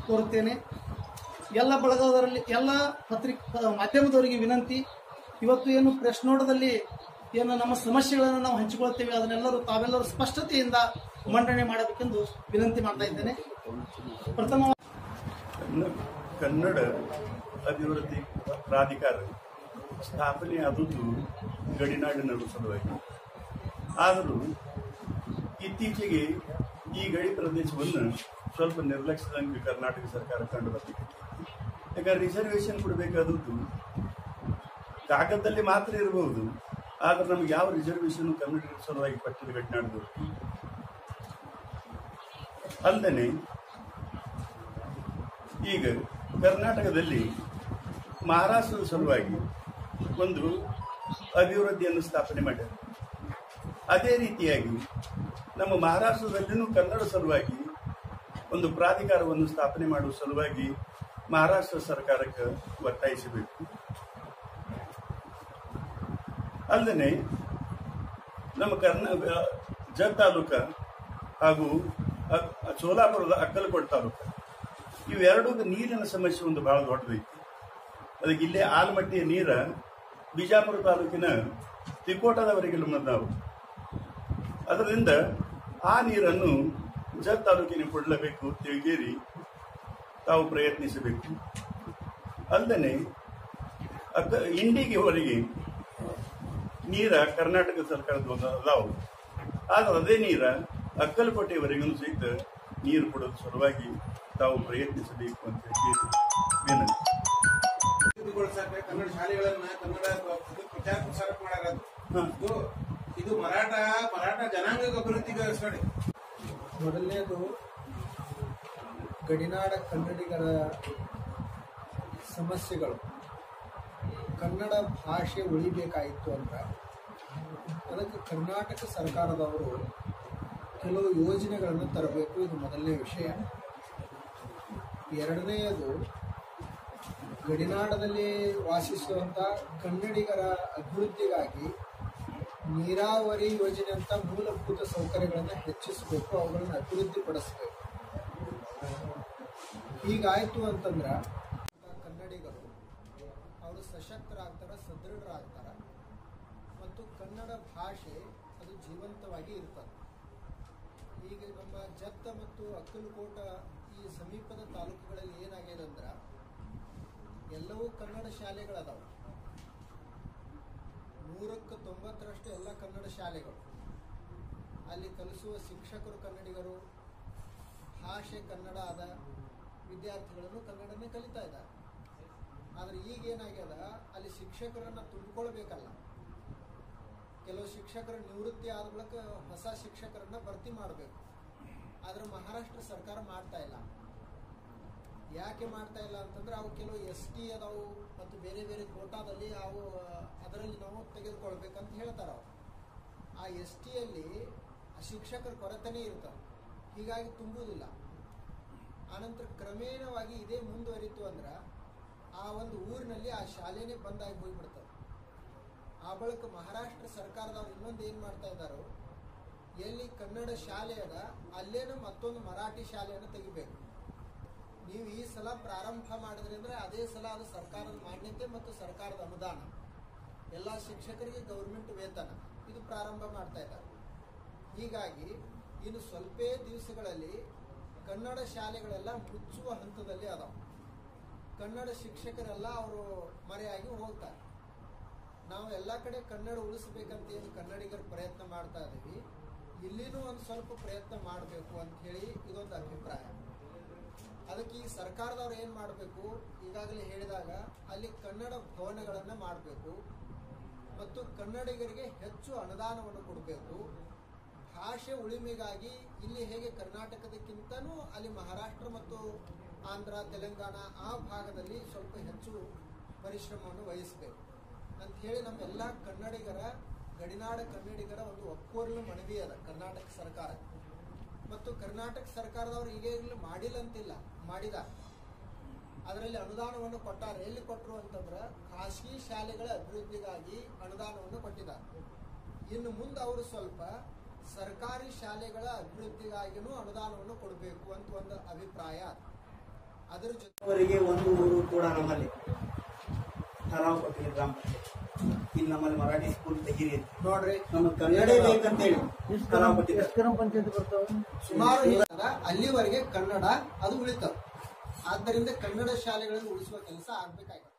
ಕೋರುತ್ತೇನೆ ಎಲ್ಲ ಬಳಗದವರಲ್ಲಿ ಎಲ್ಲ ಪತ್ರಿಕ್ ಮಾಧ್ಯಮದವರಿಗೆ ವಿನಂತಿ ಇವತ್ತು ಏನು ಪ್ರೆಸ್ ನೋಟದಲ್ಲಿ ಏನು ನಮ್ಮ ಸಮಸ್ಯೆಗಳನ್ನು ನಾವು ಹಂಚಿಕೊಳ್ತೇವೆ ಅದನ್ನೆಲ್ಲರೂ ತಾವೆಲ್ಲರೂ ಸ್ಪಷ್ಟತೆಯಿಂದ ಮಂಡನೆ ಮಾಡಬೇಕೆಂದು ವಿನಂತಿ ಮಾಡ್ತಾ ಇದ್ದೇನೆ ಪ್ರಥಮ ಕನ್ನ- ಕನ್ನಡ ಅಭಿವೃದ್ಧಿ ಪ್ರಾಧಿಕಾರ ಸ್ಥಾಪನೆ ಆದದ್ದು ಗಡಿನಾಡಿನ ಸಲುವಾಗಿ ಆದರೂ ಇತ್ತೀಚೆಗೆ ಈ ಗಡಿ ಪ್ರದೇಶವನ್ನು ಸ್ವಲ್ಪ ನಿರ್ಲಕ್ಷ್ಯದಂಗೆ ಕರ್ನಾಟಕ ಸರ್ಕಾರ ಕಂಡು ಬರ್ತಿದೆ ಯಾಕಂದ್ರೆ ರಿಸರ್ವೇಶನ್ ಕೊಡಬೇಕಾದದ್ದು ಕಾಗದದಲ್ಲಿ ಮಾತ್ರ ಇರಬಹುದು ಆದ್ರೆ ನಮ್ಗೆ ಯಾವ ರಿಸರ್ವೇಶನ್ ಕನ್ನಡಿಗರ ಸಲುವಾಗಿ ಪಟ್ಟಿದ ಗಡಿನಾಡಿದವರು ಅಲ್ಲದೆ ಈಗ ಕರ್ನಾಟಕದಲ್ಲಿ ಮಹಾರಾಷ್ಟ್ರದ ಸಲುವಾಗಿ ಒಂದು ಅಭಿವೃದ್ಧಿಯನ್ನು ಸ್ಥಾಪನೆ ಮಾಡ್ಯಾರ ಅದೇ ರೀತಿಯಾಗಿ ನಮ್ಮ ಮಹಾರಾಷ್ಟ್ರದಲ್ಲಿನೂ ಕನ್ನಡ ಸಲುವಾಗಿ ಒಂದು ಪ್ರಾಧಿಕಾರವನ್ನು ಸ್ಥಾಪನೆ ಮಾಡುವ ಸಲುವಾಗಿ ಮಹಾರಾಷ್ಟ್ರ ಸರ್ಕಾರಕ್ಕೆ ಒತ್ತಾಯಿಸಬೇಕು ಅಲ್ಲದೆ ನಮ್ಮ ಕರ್ನಾ ಜತ್ ತಾಲೂಕ ಹಾಗೂ ಅ- ಸೋಲಾಪುರದ ಅಕ್ಕಲಕೋಟೆ ತಾಲೂಕ ಇವೆರಡೂ ನೀರಿನ ಸಮಸ್ಯೆ ಒಂದು ಬಹಳ ದೊಡ್ಡದೈತಿ ಅದಕ್ಕೆ ಇಲ್ಲೇ ಆಲಮಟ್ಟಿಯ ನೀರ ಬಿಜಾಪುರ ತಾಲೂಕಿನ ತಿಕೋಟದವರೆಗೆ ನಾವು ಅದರಿಂದ ಆ ನೀರನ್ನು ಜತ್ ತಾಲೂಕಿನ ಕೊಡಲೇಬೇಕು ತಿಳಿಗೇರಿ ತಾವು ಪ್ರಯತ್ನಿಸಬೇಕು ಅಲ್ಲದೆ ಅಕ್ಕ ಇಂಡಿಗೆ ಹೊರಗೆ ನೀರ ಕರ್ನಾಟಕ ಸರ್ಕಾರದ ಒಂದು ಅದಾವು ಆದ್ರೆ ಅದೇ ನೀರ ಅಕ್ಕಲಕೋಟೆಯವರೆಗೂ ಸಹಿತ ನೀರು ಕೊಡೋದು ಸಲುವಾಗಿ ತಾವು ಪ್ರಯತ್ನಿಸಬೇಕು ಅಂತ ಹೇಳಿ ವಿನಂತಿ ಅಭಿವೃದ್ಧಿಗೊಳಿಸಕ್ಕೆ ಕನ್ನಡ ಶಾಲೆಗಳನ್ನ ಕನ್ನಡ ಇದು ಪ್ರಚಾರ ಪ್ರಸಾರ ಮಾಡ್ಯಾರ ಅದು. ಹಾ. ಇದು ಇದು ಮರಾಠ ಮರಾಠ ಜನಾಂಗ ಅಭಿವೃದ್ಧಿಗೊಳಿಸ್ತಾರೆ ಮೊದಲನೇದು ಗಡಿನಾಡ ಕನ್ನಡಿಗರ ಸಮಸ್ಯೆಗಳು ಕನ್ನಡ ಭಾಷೆ ಉಳಿಬೇಕಾಯಿತು ಅಂದ್ರೆ ಅದಕ್ಕೆ ಕರ್ನಾಟಕ ಸರ್ಕಾರದವರು ಕೆಲವು ಯೋಜನೆಗಳನ್ನು ತರಬೇಕು ಇದು ಮೊದಲನೇ ವಿಷಯ ಎರಡನೆಯದು ಗಡಿನಾಡದಲ್ಲಿ ವಾಸಿಸುವಂಥ ಕನ್ನಡಿಗರ ಅಭಿವೃದ್ಧಿಗಾಗಿ ನೀರಾವರಿ ಯೋಜನೆ ಅಂತ ಮೂಲಭೂತ ಸೌಕರ್ಯಗಳನ್ನು ಹೆಚ್ಚಿಸಬೇಕು ಅವುಗಳನ್ನು ಅಭಿವೃದ್ಧಿಪಡಿಸಬೇಕು ಹೀಗಾಯ್ತು ಅಂತಂದ್ರೆ ಕನ್ನಡಿಗರು ಅವರು ಸಶಕ್ತರಾಗ್ತಾರೆ ಸದೃಢರಾಗ್ತಾರೆ ಮತ್ತು ಕನ್ನಡ ಭಾಷೆ ಅದು ಜೀವಂತವಾಗಿ ಇರ್ತದೆ ಈಗ ನಮ್ಮ ಜತ್ತ ಮತ್ತು ಅಕ್ಕಲಕೋಟ ಈ ಸಮೀಪದ ತಾಲೂಕುಗಳಲ್ಲಿ ಏನಾಗಿದೆ ಅಂದ್ರೆ ಎಲ್ಲವೂ ಕನ್ನಡ ಶಾಲೆಗಳದಾವೆ ನೂರಕ್ಕೆ ತೊಂಬತ್ತರಷ್ಟು ಎಲ್ಲ ಕನ್ನಡ ಶಾಲೆಗಳು ಅಲ್ಲಿ ಕಲಿಸುವ ಶಿಕ್ಷಕರು ಕನ್ನಡಿಗರು ಭಾಷೆ ಕನ್ನಡ ಆದ ವಿದ್ಯಾರ್ಥಿಗಳನ್ನು ಕನ್ನಡನೇ ಕಲಿತಾ ಇದ್ದಾರೆ ಆದರೆ ಈಗ ಏನಾಗ್ಯದ ಅಲ್ಲಿ ಶಿಕ್ಷಕರನ್ನು ತುಂಬಿಕೊಳ್ಬೇಕಲ್ಲ ಕೆಲವು ಶಿಕ್ಷಕರ ನಿವೃತ್ತಿ ಆದ ಬಳಿಕ ಹೊಸ ಶಿಕ್ಷಕರನ್ನ ಭರ್ತಿ ಮಾಡಬೇಕು ಆದರೆ ಮಹಾರಾಷ್ಟ್ರ ಸರ್ಕಾರ ಮಾಡ್ತಾ ಇಲ್ಲ ಯಾಕೆ ಮಾಡ್ತಾ ಇಲ್ಲ ಅಂತಂದ್ರೆ ಅವು ಕೆಲವು ಎಸ್ ಟಿ ಅದಾವು ಮತ್ತು ಬೇರೆ ಬೇರೆ ಕೋಟಾದಲ್ಲಿ ಅವು ಅದರಲ್ಲಿ ನಾವು ತೆಗೆದುಕೊಳ್ಬೇಕಂತ ಹೇಳ್ತಾರೆ ಅವು ಆ ಎಸ್ ಟಿಯಲ್ಲಿ ಶಿಕ್ಷಕರ ಕೊರತೆನೇ ಇರ್ತದೆ ಹೀಗಾಗಿ ತುಂಬುವುದಿಲ್ಲ ಆನಂತರ ಕ್ರಮೇಣವಾಗಿ ಇದೇ ಮುಂದುವರಿತು ಅಂದ್ರೆ ಆ ಒಂದು ಊರಿನಲ್ಲಿ ಆ ಶಾಲೆನೇ ಬಂದಾಗಿ ಹೋಗ್ಬಿಡ್ತದೆ ಆ ಬಳಿಕ ಮಹಾರಾಷ್ಟ್ರ ಸರ್ಕಾರದವ್ರು ಇನ್ನೊಂದು ಏನು ಮಾಡ್ತಾ ಇದ್ದಾರೋ ಎಲ್ಲಿ ಕನ್ನಡ ಶಾಲೆ ಅದ ಅಲ್ಲೇನೂ ಮತ್ತೊಂದು ಮರಾಠಿ ಶಾಲೆಯನ್ನು ತೆಗಿಬೇಕು ನೀವು ಈ ಸಲ ಪ್ರಾರಂಭ ಮಾಡಿದ್ರಿ ಅಂದ್ರೆ ಅದೇ ಸಲ ಅದು ಸರ್ಕಾರದ ಮಾನ್ಯತೆ ಮತ್ತು ಸರ್ಕಾರದ ಅನುದಾನ ಎಲ್ಲ ಶಿಕ್ಷಕರಿಗೆ ಗೌರ್ಮೆಂಟ್ ವೇತನ ಇದು ಪ್ರಾರಂಭ ಮಾಡ್ತಾ ಇದ್ದಾರೆ ಹೀಗಾಗಿ ಇನ್ನು ಸ್ವಲ್ಪೇ ದಿವಸಗಳಲ್ಲಿ ಕನ್ನಡ ಶಾಲೆಗಳೆಲ್ಲ ಮುಚ್ಚುವ ಹಂತದಲ್ಲಿ ಅದಾವೆ ಕನ್ನಡ ಶಿಕ್ಷಕರೆಲ್ಲ ಅವರು ಮರೆಯಾಗಿ ಹೋಗ್ತಾರೆ ನಾವು ಎಲ್ಲ ಕಡೆ ಕನ್ನಡ ಉಳಿಸ್ಬೇಕಂತ ಏನು ಕನ್ನಡಿಗರು ಪ್ರಯತ್ನ ಮಾಡ್ತಾ ಇದ್ದೀವಿ ಇಲ್ಲಿನೂ ಒಂದು ಸ್ವಲ್ಪ ಪ್ರಯತ್ನ ಮಾಡಬೇಕು ಅಂತ ಹೇಳಿ ಇದೊಂದು ಅಭಿಪ್ರಾಯ ಅದಕ್ಕೆ ಈ ಸರ್ಕಾರದವ್ರು ಏನು ಮಾಡಬೇಕು ಈಗಾಗಲೇ ಹೇಳಿದಾಗ ಅಲ್ಲಿ ಕನ್ನಡ ಭವನಗಳನ್ನು ಮಾಡಬೇಕು ಮತ್ತು ಕನ್ನಡಿಗರಿಗೆ ಹೆಚ್ಚು ಅನುದಾನವನ್ನು ಕೊಡಬೇಕು ಭಾಷೆ ಉಳಿಮೆಗಾಗಿ ಇಲ್ಲಿ ಹೇಗೆ ಕರ್ನಾಟಕದಕ್ಕಿಂತನೂ ಅಲ್ಲಿ ಮಹಾರಾಷ್ಟ್ರ ಮತ್ತು ಆಂಧ್ರ ತೆಲಂಗಾಣ ಆ ಭಾಗದಲ್ಲಿ ಸ್ವಲ್ಪ ಹೆಚ್ಚು ಪರಿಶ್ರಮವನ್ನು ವಹಿಸಬೇಕು ಅಂತ ಹೇಳಿ ನಮ್ಮೆಲ್ಲ ಕನ್ನಡಿಗರ ಗಡಿನಾಡ ಕನ್ನಡಿಗರ ಒಂದು ಒಕ್ಕೊರಲು ಮನವಿ ಅದ ಕರ್ನಾಟಕ ಸರ್ಕಾರ ಮತ್ತು ಕರ್ನಾಟಕ ಸರ್ಕಾರದವರು ಈಗಾಗಲೇ ಮಾಡಿಲ್ಲ ಅಂತಿಲ್ಲ ಮಾಡಿದ ಅದರಲ್ಲಿ ಅನುದಾನವನ್ನು ಕೊಟ್ಟಾರೆ ಎಲ್ಲಿ ಕೊಟ್ಟರು ಅಂತಂದ್ರೆ ಖಾಸಗಿ ಶಾಲೆಗಳ ಅಭಿವೃದ್ಧಿಗಾಗಿ ಅನುದಾನವನ್ನು ಕೊಟ್ಟಿದ್ದಾರೆ ಇನ್ನು ಮುಂದೆ ಅವರು ಸ್ವಲ್ಪ ಸರ್ಕಾರಿ ಶಾಲೆಗಳ ಅಭಿವೃದ್ಧಿಗಾಗಿನೂ ಅನುದಾನವನ್ನು ಕೊಡಬೇಕು ಅಂತ ಒಂದು ಅಭಿಪ್ರಾಯ ಅದರ ಜೊತೆ ವರೆಗೆ ಒಂದು ಊರು ಕೂಡ ನಮ್ಮಲ್ಲಿ ಠರಾವ್ ಕೊಟ್ಟಿದೆ ಗ್ರಾಮ ಪಂಚಾಯತ್ ಇಲ್ಲಿ ನಮ್ಮಲ್ಲಿ ಮರಾಠಿ ಸ್ಕೂಲ್ ತೆಗೀರಿ ಅಂತ ನೋಡ್ರಿ ನಮ್ಮ ಕನ್ನಡ ಬೇಕಂತೇಳಿ ಠರಾವ್ ಕೊಟ್ಟಿದೆ ಸುಮಾರು ಏನದ ಅಲ್ಲಿವರೆಗೆ ಕನ್ನಡ ಅದು ಉಳಿತವೆ ಆದ್ದರಿಂದ ಕನ್ನಡ ಶಾಲೆಗಳನ್ನು ಉಳಿಸುವ ಕೆಲಸ ಆಗ್ಬೇಕಾಗಿದೆ